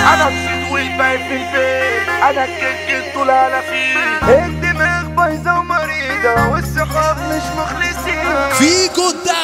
انا الصيد والباقي في البيت انا الكيك انتوا لا فيه الدماغ بايظة ومريضة والصحاب مش مخلصين فيكو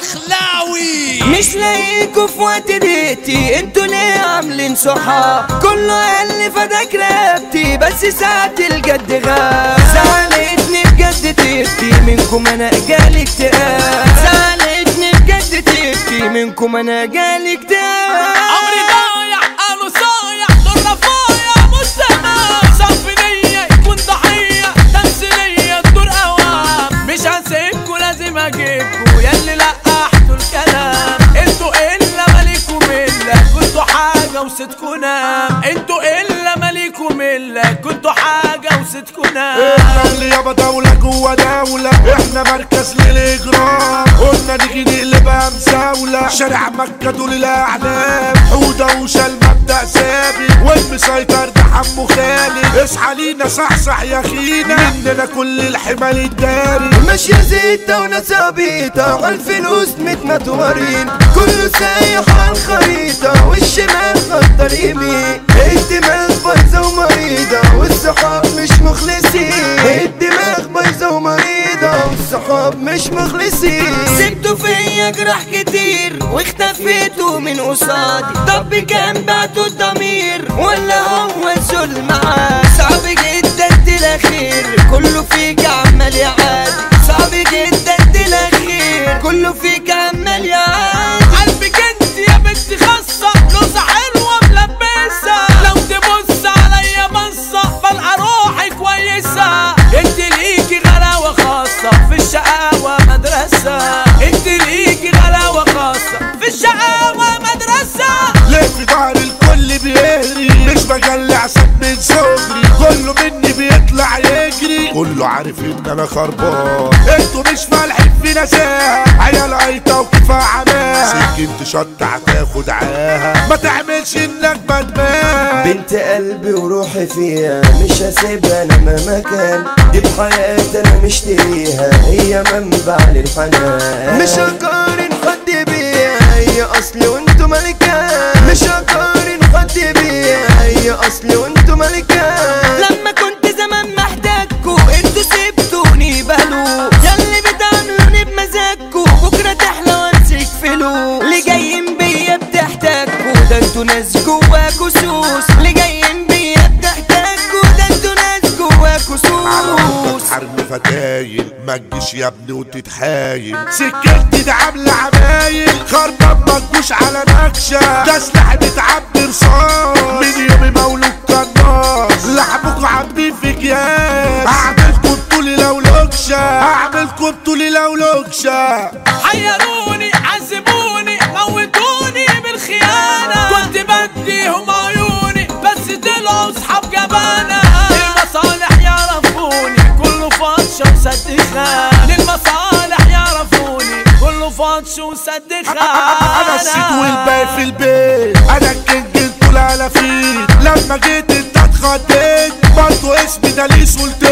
الدخلاوي مش لاقيكوا في وقت ديتي انتوا ليه عاملين صحاب كله قال لي فداك رقبتي بس ساعة الجد غاب زعلتني بجد تبتي منكم انا جالي اكتئاب زعلتني بجد تبتي منكم انا جالي اكتئاب عمري ضايع قالوا صايع دور رفايع مستمع صف نية يكون ضحية تمثيلية دور اوام مش هسيبكوا لازم اجيبكوا ياللي لقحتوا الكلام انتوا الا مالكوا ملة كنتوا حاجة وستكوا نام انتوا الا مالكوا ملة كنتوا حاجة وستكوا نام احنا اللي يابا دولة جوا دولة احنا مركز للاجرام قلنا نيجي نقلبها مساولة شارع مكة دول الاعلام حودة وشال مبدأ ثابت والمسيطر ده حمو خالد اصحى لينا صحصح يا خينا مننا كل الحمال الداري ماشية زيتة وناس عبيطة عالفلوس متمتورين كله سايح عالخريطة والشمال خطر يمين الدماغ بايظة ومريضة والصحاب مش مخلصين الدماغ بايظة ومريضة والصحاب مش مخلصين سبتوا فيا جراح كتير واختفيتوا من قصادي طب كان بعتوا الضمير ولا هو الذل معاه صعب جدا الاخير كله فيك عمال يعادي صعب جدا الاخير كله فيك عمال يعادي قلبك انت يا بنت خاصة لوزة حلوة ملبسة لو تبص عليا مصة بلقى روحي كويسة انت ليكي غلاوة خاصة في الشقاوة مدرسة انت ليكي غلاوة خاصة في الشقاوة مدرسة ليه في ظهر الكل بيهري مش بجلع سب من صغري كله مني بيطلع يجري كله عارف ان انا خربان انتوا مش فالحين في نزاهة عيال قايطة وكفاية عماها سكنت شط هتاخد عاها ما تعملش انك بدمان بنت قلبي وروحي فيها مش هسيبها انا مهما كان دي بحياتي انا مشتريها هي منبع للحنان مش هقارن حد بيها هي اصلي وانتو ملكان مش هقارن حد بيها هي اصلي وانتو ملكان لما كنت زمان محتاجكوا انتوا سبتوني بهلو ياللي بتعملوني بمزاجكوا بكرة تحلى وامسك فلوس اللي جايين بيا بتحتاجكوا ده انتوا ناس جواكوا سوس اللي جايين بيا بتحتاجكوا ده انتوا ناس جواكوا على سوس حرب فتايل ما تجيش يا ابني وتتحايل سكتي ده عاملة عمايل خربان ما تجوش على نكشة ده سلاح بتعبي رصاص من يومي مولود قناص لحمكوا عاملين في اكياس هعملكوا بطولي لو لوكشة هعملكوا بطولي لو لوكشة حيروني عذبوني موتوني بالخيانة كنت بديهم عيوني بس طلعوا اصحاب جبانة المصالح يعرفوني كله فاتش وسد خان المصالح يعرفوني كله فاتش وسد انا السيد خان والباقي في البيت انا الكينج انتوا لا فيه لما جيت انت اتخضيت برضو اسمي ده ليه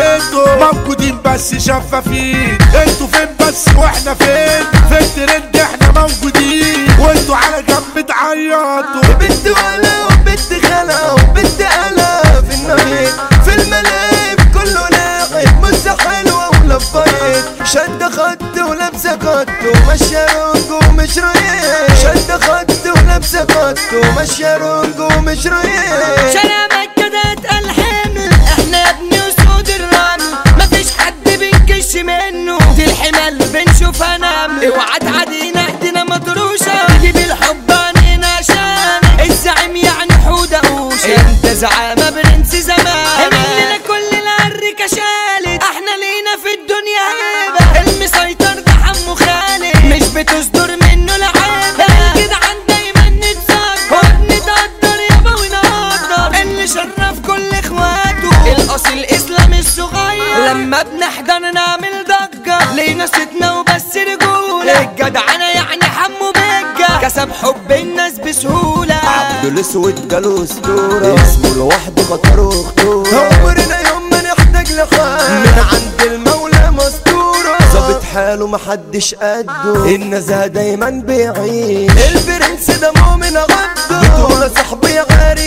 سلطته موجودين بس شفافين انتوا فين بس واحنا فين في الترند احنا موجودين وانتوا على جنب تعيطوا بنت ولا وبنت خلا وبنت قلا في النهيد في الملاعب كله لاعب مسة حلوة ولفايت شد خط ولابسة خط وماشية رونج ومش رايق شد خط ولابسة خط وماشية رونج ومش رايق شارع مكة ده اتقل حمل احنا يا ابني اسود الرمل مفيش حد بنكش منه دي الحمل بنشوفها نمل اوعى تعدينا ايدينا مطروشة تجيب الحب عنينا عشان الزعيم يعني حودة قوشة انت زعامة برنس زمان مننا كل العركة شالت احنا لينا في الدنيا هيبة المسيطر ده حمو خالد مش بتصدر منه لعيبة الجدعان دايما نتصدر نتقدر يابا ونقدر اللي شرف كل اخواته الاصل الاسلام الصغير لما بنحضر نعمل ضجة لينا ستنا وبس رجولة الجدعنة يعني حمو بجة كسب حب الناس بسهولة عبد الاسود جاله اسطورة اسمه لوحده خطر وخطورة عمرنا يوم ما نحتاج لحد من عند المولى مستورة ظابط حاله محدش قده النزهة دايما بيعيش البرنس ده مؤمن غده بتقول صاحبي غير الجيش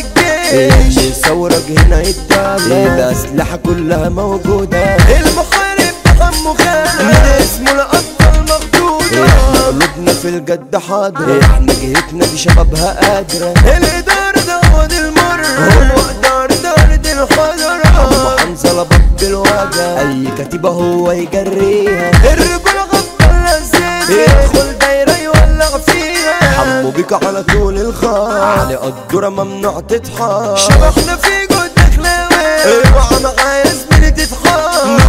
اللي يصورك هنا يتابع الأسلحة كلها موجودة المحارب حمو خالد من اسمه الأبطال مخدودة احنا قلوبنا في الجد حاضرة احنا جهتنا دي شبابها قادرة الإدارة دعوة المر هو إدارة دارة الحضرة عمو حنظلة باب الوجع أي كتيبة هو يجريها الرجولة غطى لزيت يدخل دايرة يولع فيها حمو بيك على طول الخط علي قدورة ممنوع تتحط شبحنا في جود خلاوي اوعى معايا زميلي تتحط